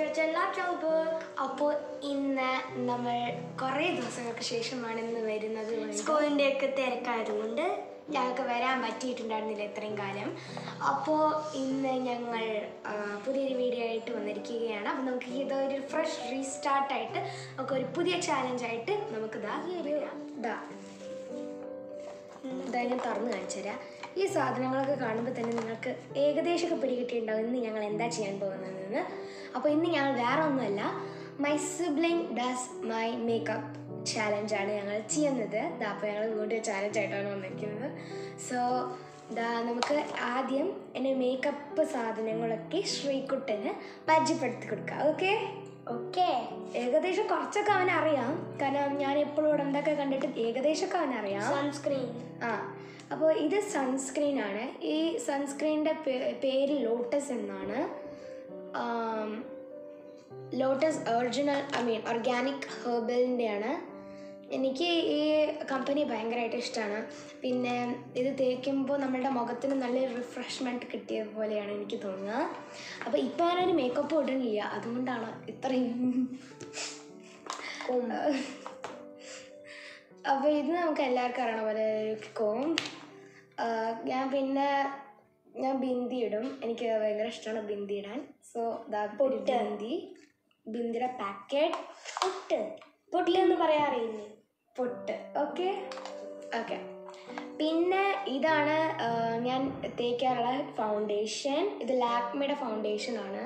അപ്പോൾ ഇന്ന് നമ്മൾ കുറേ ദിവസങ്ങൾക്ക് ശേഷമാണ് ഇന്ന് വരുന്നത് സ്കൂളിൻ്റെ ഒക്കെ തിരക്കായതുകൊണ്ട് ഞങ്ങൾക്ക് വരാൻ പറ്റിയിട്ടുണ്ടായിരുന്നില്ല ഇത്രയും കാലം അപ്പോൾ ഇന്ന് ഞങ്ങൾ ആ, പുതിയൊരു വീഡിയോ ആയിട്ട് വന്നിരിക്കുകയാണ് അപ്പോൾ നമുക്ക് ഇതൊരു ഫ്രഷ് റീസ്റ്റാർട്ടായിട്ട് നമുക്ക് ഒരു പുതിയ ചാലഞ്ചായിട്ട് നമുക്ക് ഇതാ ഈ ഒരു ഇതാ ഇതാ ഞാൻ തുറന്ന് കാണിച്ചു തരാം ഈ സാധനങ്ങളൊക്കെ കാണുമ്പോൾ തന്നെ നിങ്ങൾക്ക് ഏകദേശമൊക്കെ പിടികിട്ടിയിട്ടുണ്ടാവും ഇന്ന് ഞങ്ങൾ എന്താ ചെയ്യാൻ പോകുന്നതെന്ന് അപ്പോൾ ഇന്ന് ഞങ്ങൾ വേറെ ഒന്നുമല്ല my sibling does my makeup ചാലഞ്ചാണ് ഞങ്ങൾ ചെയ്യുന്നത് ഇതാ അപ്പോൾ ഞങ്ങൾ വീണ്ടും ചാലഞ്ചായിട്ടാണ് വന്നിരിക്കുന്നത് സോ ഇതാ നമുക്ക് ആദ്യം എൻ്റെ മേക്കപ്പ് സാധനങ്ങളൊക്കെ ശ്രീകുട്ടന് പരിചയപ്പെടുത്തി കൊടുക്കാം ഓക്കെ ഓക്കെ ഏകദേശം കുറച്ചൊക്കെ അവൻ അറിയാം കാരണം ഞാൻ എപ്പോഴും ഇവിടെ എന്തൊക്കെ കണ്ടിട്ട് ഏകദേശമൊക്കെ അവൻ അറിയാം സൺസ്ക്രീൻ ആ അപ്പോൾ ഇത് സൺസ്ക്രീൻ ആണ് ഈ സൺസ്ക്രീനിൻ്റെ പേര് ലോട്ടസ് എന്നാണ് Lotus original I mean organic ഹെർബലിൻ്റെയാണ് എനിക്ക് ഈ കമ്പനി ഭയങ്കരമായിട്ട് ഇഷ്ടമാണ് പിന്നെ ഇത് തേക്കുമ്പോൾ നമ്മളുടെ മുഖത്തിന് നല്ലൊരു റിഫ്രഷ്മെൻറ്റ് കിട്ടിയ പോലെയാണ് എനിക്ക് തോന്നുക അപ്പോൾ ഇപ്പോൾ ഞാനൊരു മേക്കപ്പ് ഇടുന്നില്ല അതുകൊണ്ടാണ് ഇത്രയും അപ്പോൾ ഇത് നമുക്ക് എല്ലാവർക്കും അറിയണ പോലെ ഒരു കോം ഞാൻ പിന്നെ ഞാൻ ബിന്ദി ഇടും എനിക്ക് ഭയങ്കര ഇഷ്ടമാണ് ബിന്ദി ഇടാൻ സോ ദാ ഒരു ബിന്ദി ബിന്ദിയുടെ പാക്കറ്റ് പൊട്ട് പൊട്ടിലെന്ന് പറയാറില്ലേ പൊട്ട് ഓക്കെ ഓക്കെ പിന്നെ ഇതാണ് ആ, ഞാൻ തേക്കാറുള്ള ഫൗണ്ടേഷൻ ഇത് ലാക്മിയുടെ ഫൗണ്ടേഷൻ ആണ്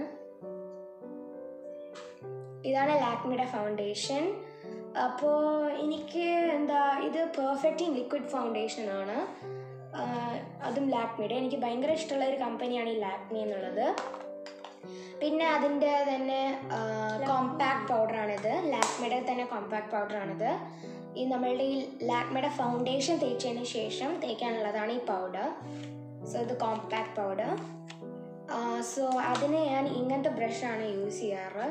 ഇതാണ് ലാക്മിയുടെ ഫൗണ്ടേഷൻ അപ്പോൾ എനിക്ക് എന്താ ഇത് പെർഫെക്റ്റ് ലിക്വിഡ് ഫൗണ്ടേഷൻ ആണ് ആ, അതും ലാക്മിയുടെ എനിക്ക് ഭയങ്കര ഇഷ്ടമുള്ള ഒരു കമ്പനിയാണ് ഈ ലാക്മി എന്നുള്ളത് പിന്നെ അതിൻ്റെ തന്നെ കോമ്പാക്ട് പൗഡറാണിത് ലാക്മിയുടെ തന്നെ കോമ്പാക്ട് പൗഡറാണിത് ഈ നമ്മളുടെ ഈ ലാക്മിയുടെ ഫൗണ്ടേഷൻ തേച്ചതിന് ശേഷം തേക്കാനുള്ളതാണ് ഈ പൗഡർ സോ ഇത് കോമ്പാക്ട് പൗഡർ സോ അതിന് ഞാൻ ഇങ്ങനത്തെ ബ്രഷാണ് യൂസ് ചെയ്യാറ്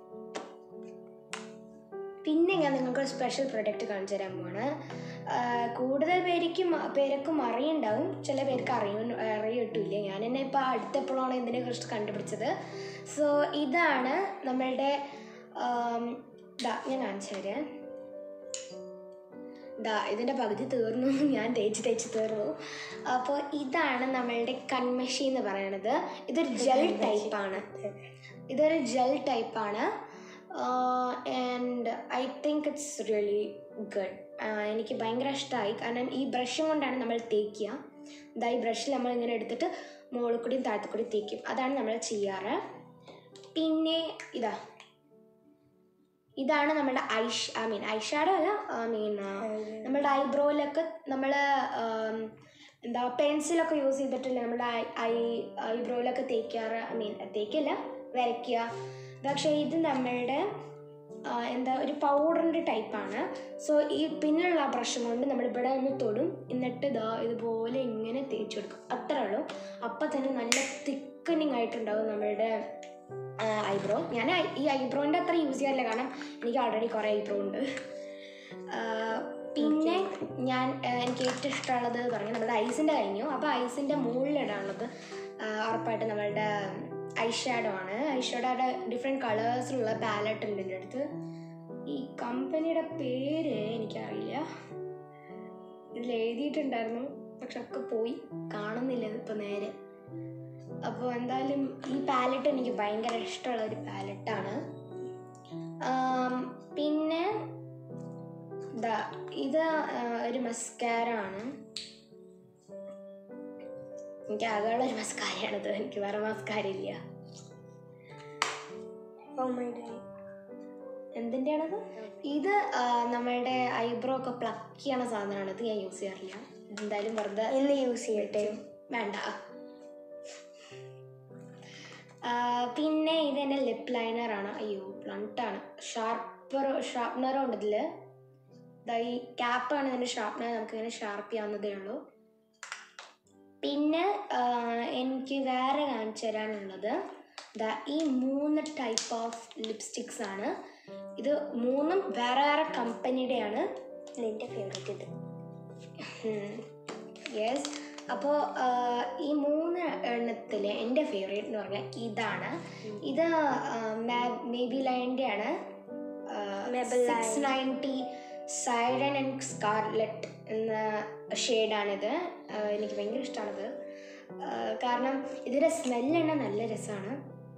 പിന്നെ ഞാൻ നിങ്ങൾക്ക് ഒരു സ്പെഷ്യൽ പ്രൊഡക്റ്റ് കാണിച്ചു തരാൻ പോവാണ് ആ, കൂടുതൽ പേർക്കും പേരൊക്കും അറിയുണ്ടാവും ചില പേർക്ക് അറിയും അറിയിട്ടില്ല ഞാൻ എന്നെ ഇപ്പോൾ അടുത്തെപ്പോഴാണ് ഇതിനെ കുറിച്ച് കണ്ടുപിടിച്ചത് സോ ഇതാണ് നമ്മളുടെ ആം, ദാ ഞാൻ കാണിച്ചു തരാം ദാ ഇതിൻ്റെ പകുതി തീർന്നു ഞാൻ തേച്ച് തേച്ച് തീർന്നു അപ്പോൾ ഇതാണ് നമ്മളുടെ കൺമഷി എന്ന് പറയണത് ഇതൊരു ജെൽ ടൈപ്പാണ് ഇതൊരു ജെൽ ടൈപ്പാണ് and I think it's really good എനിക്ക് ഭയങ്കര ഇഷ്ടമായി കാരണം ഈ ബ്രഷും കൊണ്ടാണ് നമ്മൾ തേക്കുക ഇതാ ഈ ബ്രഷിൽ നമ്മൾ ഇങ്ങനെ എടുത്തിട്ട് മുകളിൽ കൂടിയും താഴത്തു കൂടി തേക്കും അതാണ് നമ്മൾ ചെയ്യാറ് പിന്നെ ഇതാ ഇതാണ് നമ്മുടെ ഐഷ് ഐ മീൻ ഐഷാഡോ അല്ല ഐ മീൻ നമ്മുടെ ഐബ്രോയിലൊക്കെ നമ്മൾ എന്താ പെൻസിലൊക്കെ യൂസ് ചെയ്തിട്ടില്ല നമ്മുടെ ഐ ഐ ഐബ്രോയിലൊക്കെ തേക്കാറ് ഐ മീൻ തേക്കില്ല വരയ്ക്കുക പക്ഷേ ഇത് നമ്മളുടെ ആ, എന്താ ഒരു പൗഡറിൻ്റെ ടൈപ്പാണ് സോ ഈ പിന്നിലുള്ള ആ ബ്രഷ് കൊണ്ട് നമ്മൾ ഇവിടെ ഒന്ന് തൊടും എന്നിട്ട് ഇതാ ഇതുപോലെ ഇങ്ങനെ തേച്ച് കൊടുക്കും അത്രേ ഉള്ളൂ അപ്പം തന്നെ നല്ല തിക്കനിങ് ആയിട്ടുണ്ടാവും നമ്മളുടെ ഐബ്രോ ഞാൻ ഐ- ഈ ഐബ്രോൻ്റെ അത്ര യൂസ് ചെയ്യാറില്ല കാരണം എനിക്ക് ഓൾറെഡി കുറേ ഐബ്രോ ഉണ്ട് ആ, പിന്നെ ഞാൻ ആ, എനിക്ക് ഏറ്റവും ഇഷ്ടമുള്ളത് പറഞ്ഞു നമ്മുടെ ഐസിൻ്റെ കഴിഞ്ഞു അപ്പോൾ ഐസിൻ്റെ മുകളിലിടാനുള്ളത് ആ, ഉറപ്പായിട്ട് നമ്മളുടെ ഐഷാഡോ ആണ് ഐഷാഡോയുടെ ഡിഫറെൻറ്റ് കളേഴ്സിലുള്ള പാലറ്റ് ഉണ്ട് എൻ്റെ അടുത്ത് ഈ കമ്പനിയുടെ പേര് എനിക്കറിയില്ല ഇതിൽ എഴുതിയിട്ടുണ്ടായിരുന്നു പക്ഷെ ഒക്കെ പോയി കാണുന്നില്ല ഇതിപ്പോൾ നേരെ അപ്പോൾ എന്തായാലും ഈ പാലറ്റ് എനിക്ക് ഭയങ്കര ഇഷ്ടമുള്ള ഒരു പാലറ്റാണ് പിന്നെ ദാ ഇത് ആ, ഒരു മസ്കാര ആണ് എനിക്ക് ആകെയുള്ള ഒരു മസ്കാരയാണിത് എനിക്ക് വേറെ മസ്കാര ഇല്ല എന്തിൻ്റെയാണത് ഇത് ആ, നമ്മളുടെ ഐബ്രോ ഒക്കെ പ്ലക്ക് ചെയ്യണ സാധനമാണ് ഇത് ഞാൻ യൂസ് ചെയ്യാറില്ല എന്തായാലും വെറുതെ ഇന്ന് യൂസ് ചെയ്യട്ടെ വേണ്ട ആ, പിന്നെ ഇത് എൻ്റെ ലിപ്പ് ലൈനറാണ് അയ്യോ ബ്ലണ്ടാണ് ഷാർപ്പർ ഷാർപ്പ്നറും ഉണ്ട് ഇതിൽ ഇതാ ഈ ക്യാപ്പാണ് ഇതിൻ്റെ ഷാർപ്പ്നർ നമുക്കിങ്ങനെ ഷാർപ്പ് ചെയ്യാവുന്നതേ ഉള്ളൂ പിന്നെ ആ, എനിക്ക് വേറെ കാണിച്ചു തരാനുള്ളത് ദാ ഈ മൂന്ന് ടൈപ്പ് ഓഫ് ലിപ്സ്റ്റിക്സ് ആണ് ഇത് മൂന്നും വേറെ വേറെ കമ്പനിയുടെയാണ് നിന്റെ ഫേവറേറ്റ് ഇത് യെസ് അപ്പോൾ ഈ മൂന്ന് എണ്ണത്തിൽ എൻ്റെ ഫേവറേറ്റ് എന്ന് പറഞ്ഞാൽ ഇതാണ് ഇത് മേ ബി ലൈൻ്റെ ആണ് Maybelline. Six ninety siren and scarlet എന്ന ഷെയ്ഡാണിത് എനിക്ക് ഭയങ്കര ഇഷ്ടമാണിത് കാരണം ഇതിൻ്റെ സ്മെല്ല് തന്നെ നല്ല രസമാണ്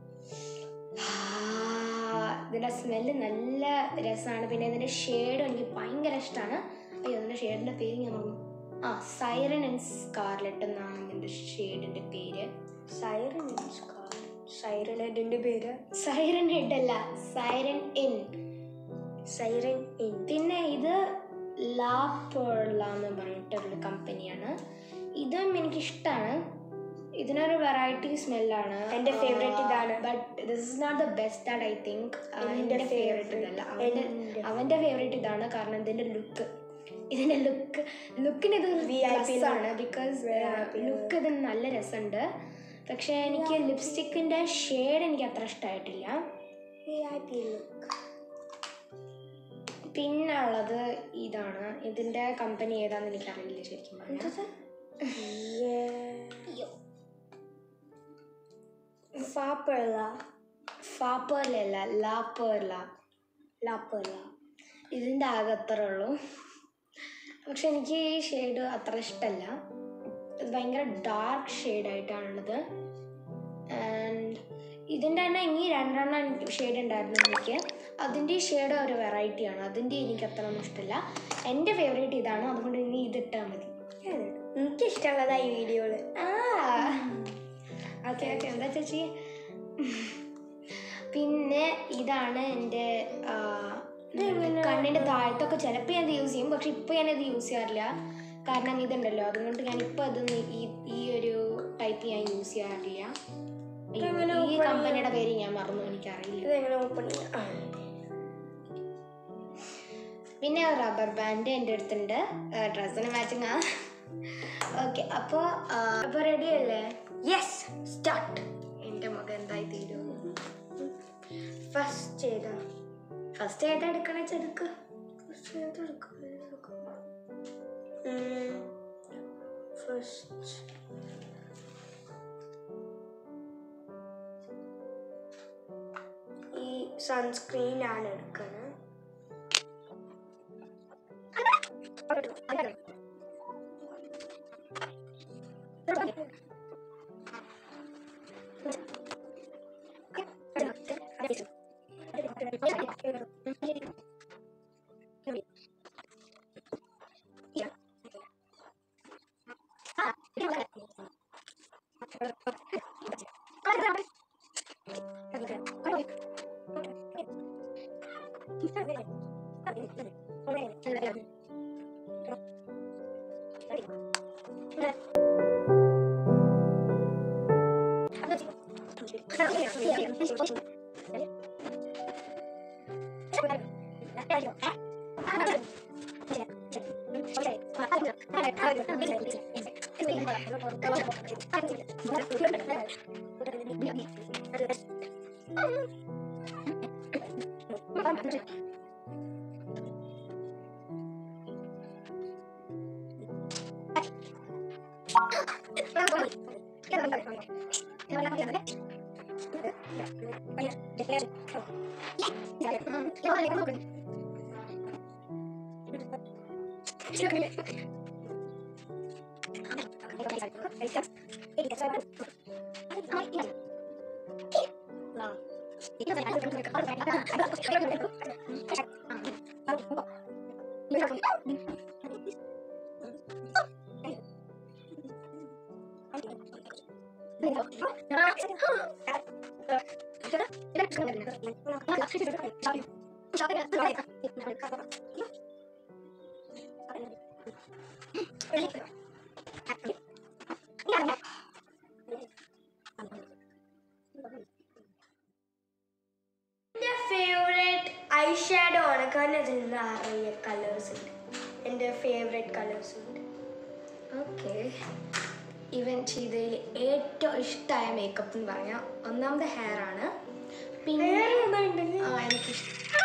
ഇതിൻ്റെ സ്മെല്ല് നല്ല രസമാണ് പിന്നെ ഇതിൻ്റെ ഷെയ്ഡും എനിക്ക് ഭയങ്കര ഇഷ്ടമാണ് അയ്യോ ഇതിൻ്റെ ഷെയ്ഡിൻ്റെ പേര് ഞാൻ മറന്നു ആ സൈറൻ ആൻഡ് സ്കാർലെറ്റ് എന്നാണ് ഇതിൻ്റെ ഷെയ്ഡിൻ്റെ പേര് സൈറൻ സൈറൻ ഹെഡിന്റെ പേര് സൈറൻ ഹെഡ് അല്ല സൈറൻ ഇൻ സൈറൻ ഇൻ പിന്നെ ഇത് ലാ പേർള എന്ന് പറഞ്ഞിട്ടുള്ള കമ്പനിയാണ് ഇതും എനിക്കിഷ്ടമാണ് ഇതിനൊരു വെറൈറ്റി സ്മെല്ലാണ് എൻ്റെ favourite ഇതാണ്. But this is not the best that I think എൻ്റെ എൻ്റെ ഫേവറേറ്റ് favourite. ഇതല്ല അവൻ്റെ എൻ്റെ. അവൻ്റെ ഫേവറേറ്റ് ഇതാണ് കാരണം ഇതിൻ്റെ ലുക്ക് ഇതിൻ്റെ ലുക്ക് ലുക്കിന് ഇത് VIP ആണ് ബിക്കോസ് VIP ലുക്ക് ഇതിന് നല്ല രസമുണ്ട് പക്ഷേ എനിക്ക് ലിപ്സ്റ്റിക്കിൻ്റെ ഷെയ്ഡ് എനിക്ക് അത്ര ഇഷ്ടമായിട്ടില്ല ലുക്ക് പിന്നെ ഉള്ളത് ഇതാണ് ഇതിന്റെ കമ്പനി ഏതാന്ന് എനിക്കറിയില്ല ശരിക്കും പറഞ്ഞാൽ ഫാപ്പുള്ള ഫാപ്പേർലല്ല ലാപ്പേർല ലാപ്പുള്ള ഇതിൻ്റെ ആകെ അത്ര ഉള്ളൂ പക്ഷെ എനിക്ക് ഈ ഷെയ്ഡ് അത്ര ഇഷ്ടമല്ല ഇത് ഭയങ്കര ഡാർക്ക് ഷെയ്ഡായിട്ടാണുള്ളത് ആൻഡ് ഇതിൻ്റെ തന്നെ ഇനി രണ്ടെണ്ണം ഷെയ്ഡ് ഉണ്ടായിരുന്നു എനിക്ക് അതിൻ്റെ ഈ ഷെയ്ഡ് ഒരു വെറൈറ്റിയാണ് അതിൻ്റെ എനിക്ക് അത്ര ഒന്നും ഇഷ്ടമല്ല എൻ്റെ ഫേവറേറ്റ് ഇതാണ് അതുകൊണ്ട് ഇനി ഇതിട്ടാൽ മതി എനിക്ക് ഇഷ്ടമുള്ളതാ ഈ വീഡിയോയില് ആ ഓക്കെ ഓക്കെ എന്താ ചേച്ചി പിന്നെ ഇതാണ് എൻ്റെ ആ, കണ്ണിൻ്റെ താഴത്തൊക്കെ ചിലപ്പോൾ ഞാൻ ഇത് യൂസ് ചെയ്യും പക്ഷെ ഇപ്പോൾ ഞാനത് യൂസ് ചെയ്യാറില്ല കാരണം ഇതുണ്ടല്ലോ അതുകൊണ്ട് ഞാൻ ഇപ്പോൾ അതൊന്നും ഈ ഈ ഒരു ടൈപ്പ് ഞാൻ യൂസ് ചെയ്യാറില്ല അയ്യോ, ഇതെങ്ങനെ ഈ open ചെയ്യാ? കമ്പനിയുടെ പേര് ഞാൻ മറന്നു എനിക്കറിയില്ല ഇതെങ്ങനെ ഓപ്പൺ ചെയ്യാം പിന്നെ റബ്ബർ ബാൻഡ് എൻ്റെ അടുത്തുണ്ട് ഡ്രസ്സിന് മാച്ചിങ് ആ ഓക്കെ അപ്പോൾ അപ്പോൾ റെഡി അല്ലേ യെസ് സ്റ്റാർട്ട് എൻ്റെ മകൻ എന്തായി തീരും ഫസ്റ്റ് ചെയ്താ ഫസ്റ്റ് ഏതാ എടുക്കണേ ചെടുക്ക് ഫസ്റ്റ് ഈ സൺസ്ക്രീൻ ആണ് എടുക്കുന്നത് എൻ്റെ ഫേവറേറ്റ് ഐ ഷാഡോ ആണ് കാരണം അതിൽ നിറയെ കളേഴ്സ് ഉണ്ട് എൻ്റെ ഫേവറേറ്റ് കളേഴ്സ് ഉണ്ട് ഓക്കെ ഇവൻ ചെയ്തതിൽ ഏറ്റവും ഇഷ്ടമായ മേക്കപ്പ് എന്ന് പറഞ്ഞാൽ ഒന്നാമത് ഹെയർ ആണ് പിന്നെ ആ, എനിക്കിഷ്ടം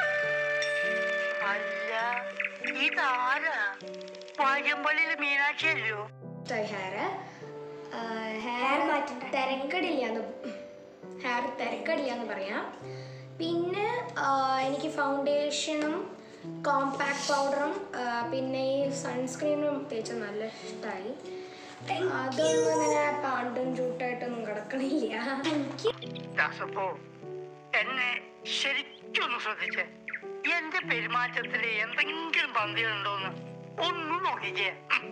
അല്ല ഇതാരാ പാചമ്പള്ളിയിൽ മീനാക്ഷിയല്ലോ ഹെയർ ഹെയർ മാറ്റണ്ട. തിരക്കടില്ല എന്ന് ഹെയർ തിരക്കടില്ല എന്ന് പറയാം പിന്നെ ആ, എനിക്ക് ഫൗണ്ടേഷനും കോമ്പാക്ട് പൗഡറും പിന്നെ ഈ സൺസ്ക്രീനും തേച്ച നല്ല ഇഷ്ടമായി അതൊന്നും ഇങ്ങനെ പാണ്ടും ചൂട്ടായിട്ടൊന്നും കിടക്കണില്ല ദാസപ്പോ എന്നെ ശരിക്കൊന്ന് ശ്രദ്ധിച്ച് എന്റെ പെരുമാറ്റത്തില് എന്തെങ്കിലും പന്തികളുണ്ടോന്ന് ഒന്നും നോക്കിക്കേ ഉം.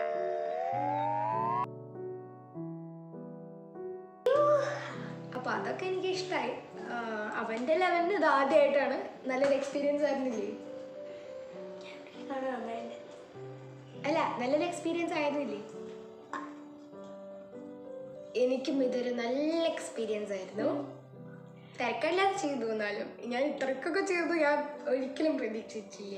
അപ്പൊ അതൊക്കെ എനിക്ക് ഇഷ്ടമായി അവന്റെ ലെവലിന് ഇത് ആദ്യമായിട്ടാണ് നല്ലൊരു എക്സ്പീരിയൻസ് ആയിരുന്നില്ലേ അത് നന്നായിട്ട് അല്ല നല്ലൊരു എക്സ്പീരിയൻസ് ആയിരുന്നില്ലേ എനിക്കും ഇതൊരു നല്ല എക്സ്പീരിയൻസ് ആയിരുന്നു തിരക്കല്ലാതെ ചെയ്തു എന്നാലും ഞാൻ ഇത്രക്കൊക്കെ ചെയ്തു ഞാൻ ഒരിക്കലും പ്രതീക്ഷിച്ചില്ല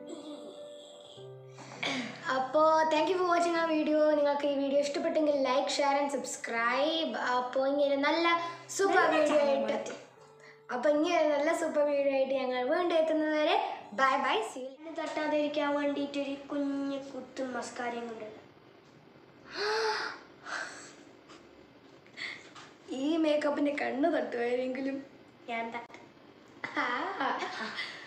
അപ്പോൾ താങ്ക് യു ഫോർ വാച്ചിങ് ആ വീഡിയോ നിങ്ങൾക്ക് ഈ വീഡിയോ ഇഷ്ടപ്പെട്ടെങ്കിൽ ലൈക്ക് ഷെയർ ആൻഡ് സബ്സ്ക്രൈബ് അപ്പോൾ ഇങ്ങനെ നല്ല സൂപ്പർ വീഡിയോ ആയിട്ട് അപ്പോൾ ഇങ്ങനെ നല്ല സൂപ്പർ വീഡിയോ ആയിട്ട് ഞങ്ങൾ വീണ്ടും എത്തുന്നതുവരെ ബൈ ബൈ സീ കണ്ണ് തട്ടാതിരിക്കാൻ വേണ്ടിയിട്ട് ഒരു കുഞ്ഞു കുത്തും മസ്കാരയും കൊണ്ട് ഈ മേക്കപ്പിന്റെ കണ്ണ് തട്ടുമായിരുന്നെങ്കിലും ഞാൻ തട്ടും ആ